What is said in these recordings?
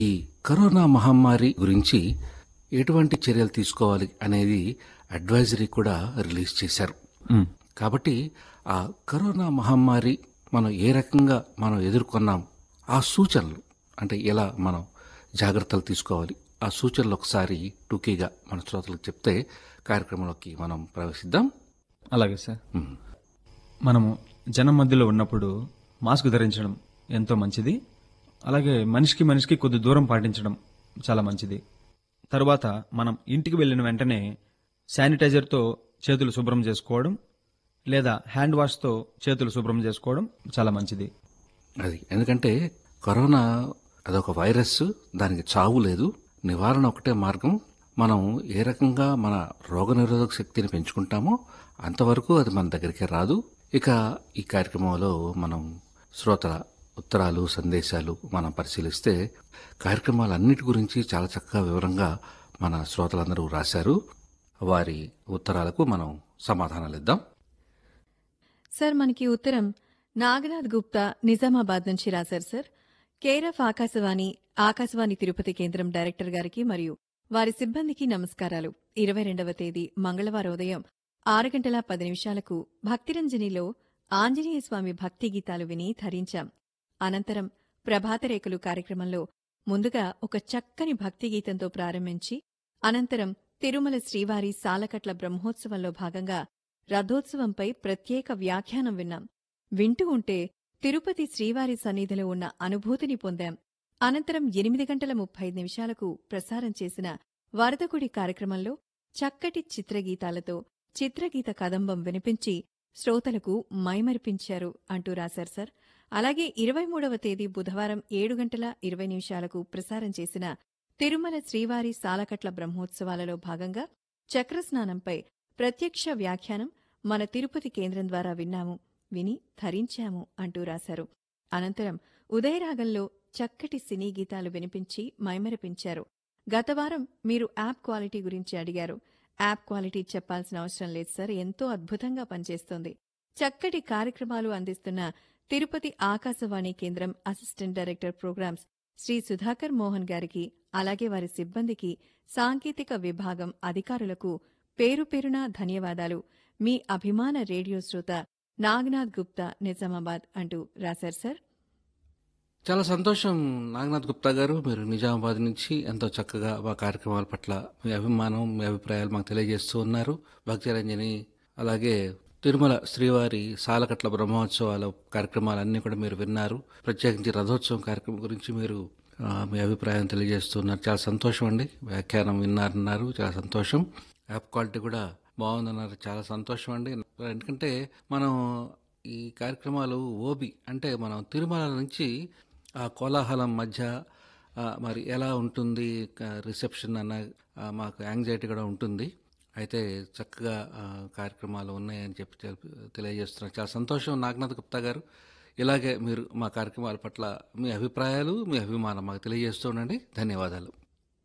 ఈ కరోనా మహమ్మారి గురించి ఎటువంటి చర్యలు తీసుకోవాలి అనేది అడ్వైజరీ కూడా రిలీజ్ చేశారు మ్, కాబట్టి ఆ కరోనా మహమ్మారి మనం ఏ రకంగా మనం ఎదుర్కొన్నాం ఆ సూచనలు అంటే ఎలా మనం జాగ్రత్తలు తీసుకోవాలి ఆ సూచనలు ఒకసారి టూకీగా మన శ్రోతలకు చెప్తే కార్యక్రమంలోకి మనం ప్రవేశిద్దాం అలాగే సార్ మ్. మనము జనం మధ్యలో ఉన్నప్పుడు మాస్క్ ధరించడం ఎంతో మంచిది అలాగే మనిషికి మనిషికి కొద్ది దూరం పాటించడం చాలా మంచిది తరువాత మనం ఇంటికి వెళ్ళిన వెంటనే శానిటైజర్తో చేతులు శుభ్రం చేసుకోవడం లేదా హ్యాండ్ వాష్తో చేతులు శుభ్రం చేసుకోవడం చాలా మంచిది అది ఎందుకంటే కరోనా అదొక వైరస్ దానికి చావు లేదు నివారణ ఒకటే మార్గం మనం ఏ రకంగా మన రోగనిరోధక శక్తిని పెంచుకుంటామో అంతవరకు అది మన దగ్గరికి రాదు ఇక ఈ కార్యక్రమంలో మనం శ్రోతల ఉత్తరాలు సందేశాలు మనం పరిశీలిస్తే కార్యక్రమాలన్నిటి గురించి చాలా చక్కగా వివరంగా మన శ్రోతలందరూ రాశారు వారి ఉత్తరాలకు మనం సమాధానాలు ఇద్దాం సార్ మనకి ఉత్తరం నాగనాథ్ గుప్తా నిజామాబాద్ నుంచి రాశారు sir care of Akashvani Akashvani Tirupati కేంద్రం డైరెక్టర్ గారికి మరియు వారి సిబ్బందికి నమస్కారాలు ఇరవై రెండవ తేదీ మంగళవారం ఉదయం ఆరు గంటల పది నిమిషాలకు భక్తిరంజనిలో ఆంజనేయ స్వామి భక్తి గీతాలు విని ధరించాం అనంతరం ప్రభాతరేఖలు కార్యక్రమంలో ముందుగా ఒక చక్కని భక్తి గీతంతో ప్రారంభించి అనంతరం తిరుమల శ్రీవారి సాలకట్ల బ్రహ్మోత్సవంలో భాగంగా రథోత్సవంపై ప్రత్యేక వ్యాఖ్యానం విన్నాం వింటూ ఉంటే తిరుపతి శ్రీవారి సన్నిధిలో ఉన్న అనుభూతిని పొందాం అనంతరం ఎనిమిది గంటల ముప్పై ఐదు నిమిషాలకు ప్రసారం చేసిన వరదగుడి కార్యక్రమంలో చక్కటి చిత్రగీతాలతో చిత్రగీత కదంబం వినిపించి శ్రోతలకు మైమరిపించారు అంటూ రాశారు సార్ అలాగే ఇరవై మూడవ తేదీ బుధవారం ఏడు గంటల ఇరవై నిమిషాలకు ప్రసారం చేసిన తిరుమల శ్రీవారి సాలకట్ల బ్రహ్మోత్సవాలలో భాగంగా చక్రస్నానంపై ప్రత్యక్ష వ్యాఖ్యానం మన తిరుపతి కేంద్రం ద్వారా విన్నాము విని ధరించాము అంటూ రాశారు అనంతరం ఉదయరాగంలో చక్కటి సినీ గీతాలు వినిపించి మైమరిపించారు గతవారం మీరు యాప్ క్వాలిటీ గురించి అడిగారు యాప్ క్వాలిటీ చెప్పాల్సిన అవసరం లేదు సార్ ఎంతో అద్భుతంగా పనిచేస్తోంది చక్కటి కార్యక్రమాలు అందిస్తున్న తిరుపతి ఆకాశవాణి కేంద్రం assistant director programmes Sri Sudhakar Mohan గారికి అలాగే వారి సిబ్బందికి సాంకేతిక విభాగం అధికారులకు పేరు పేరున ధన్యవాదాలు మీ అభిమాన రేడియో శ్రోత నాగనాథ్ గుప్తా నిజామాబాద్ అంటూ రాశారు సార్ చాలా సంతోషం నాగనాథ్ గుప్తా గారు మీరు నిజామాబాద్ నుంచి ఎంతో చక్కగా మా కార్యక్రమాల పట్ల మీ అభిమానం మీ అభిప్రాయాలు మాకు తెలియజేస్తూ ఉన్నారు భక్తిరంజని అలాగే తిరుమల శ్రీవారి సాలకట్ల బ్రహ్మోత్సవాల కార్యక్రమాలన్నీ కూడా మీరు విన్నారు ప్రత్యేకించి రథోత్సవం కార్యక్రమం గురించి మీరు ఆ, మీ అభిప్రాయం తెలియజేస్తున్నారు చాలా సంతోషం అండి వ్యాఖ్యానం విన్నారన్నారు చాలా సంతోషం యాప్ క్వాలిటీ కూడా బాగుందన్నారు చాలా సంతోషం అండి ఎందుకంటే మనం ఈ కార్యక్రమాలు ఓబి అంటే మనం తిరుమల నుంచి ఆ కోలాహలం మధ్య ఆ, మరి ఎలా ఉంటుంది క- రిసెప్షన్ అన్న ఆ, మాకు యాంగ్జైటీ కూడా ఉంటుంది అయితే చక్కగా ఆ, కార్యక్రమాలు ఉన్నాయని చెప్పి తెలి- తెలియజేస్తున్నాను చాలా సంతోషం నాగనాథ్ గుప్తా గారు ఇలాగే మీరు మా కార్యక్రమాల పట్ల మీ అభిప్రాయాలు మీ అభిమానం మాకు తెలియజేస్తూ ఉండండి ధన్యవాదాలు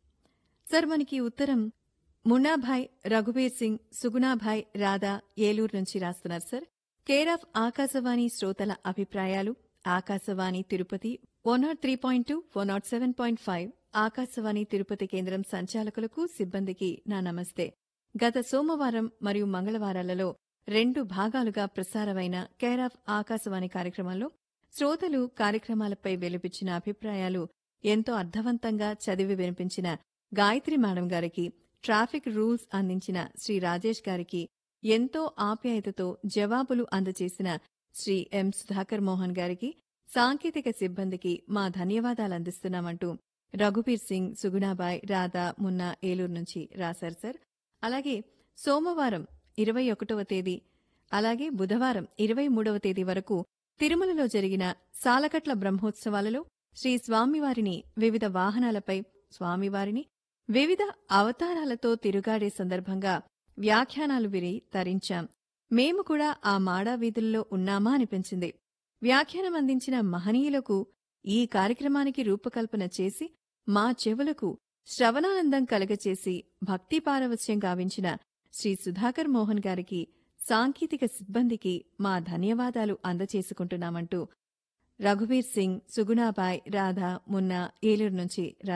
సార్ మనకి ఉత్తరం మున్నాభాయ్ రఘుబీర్ సింగ్ సుగుణాభాయ్ రాధా ఏలూరు నుంచి రాస్తున్నారు సార్ కేర్ ఆఫ్ ఆకాశవాణి శ్రోతల అభిప్రాయాలు Akashvani Tirupati one nought three point two one nought seven point five Akashvani Tirupati కేంద్రం సంచాలకులకు సిబ్బందికి నా నమస్తే గత సోమవారం మరియు మంగళవారాలలో రెండు భాగాలుగా ప్రసారమైన కేర్ ఆఫ్ ఆకాశవాణి కార్యక్రమంలో శ్రోతలు కార్యక్రమాలపై వెలుపిచ్చిన అభిప్రాయాలు ఎంతో అర్థవంతంగా చదివి వినిపించిన గాయత్రి మేడం గారికి ట్రాఫిక్ రూల్స్ అందించిన శ్రీ రాజేష్ గారికి ఎంతో ఆప్యాయతతో జవాబులు అందజేసిన శ్రీ ఎం సుధాకర్ మోహన్ గారికి సాంకేతిక సిబ్బందికి మా ధన్యవాదాలు అందిస్తున్నామంటూ రఘుబీర్ సింగ్ సుగుణాబాయ్ రాధా మున్నా ఏలూరు నుంచి రాశారు సార్ అలాగే సోమవారం ఇరవై ఒకటవ తేదీ అలాగే బుధవారం ఇరవై మూడవ తేదీ వరకు తిరుమలలో జరిగిన సాలకట్ల బ్రహ్మోత్సవాలలో శ్రీ స్వామివారిని వివిధ వాహనాలపై స్వామివారిని వివిధ అవతారాలతో తిరుగాడే సందర్భంగా వ్యాఖ్యానాలు విని తరించాం మేము కూడా ఆ మాడా వీధుల్లో ఉన్నామా అనిపించింది వ్యాఖ్యానం అందించిన మహనీయులకు ఈ కార్యక్రమానికి రూపకల్పన చేసి మా చెవులకు శ్రవణానందం కలగచేసి భక్తి పారవస్యం గావించిన శ్రీ సుధాకర్ మోహన్ గారికి సాంకేతిక సిబ్బందికి మా ధన్యవాదాలు అందచేసుకుంటున్నామంటూ రఘువీర్ సింగ్ సుగుణాబాయ్ రాధా మున్నా ఏలూరు నుంచి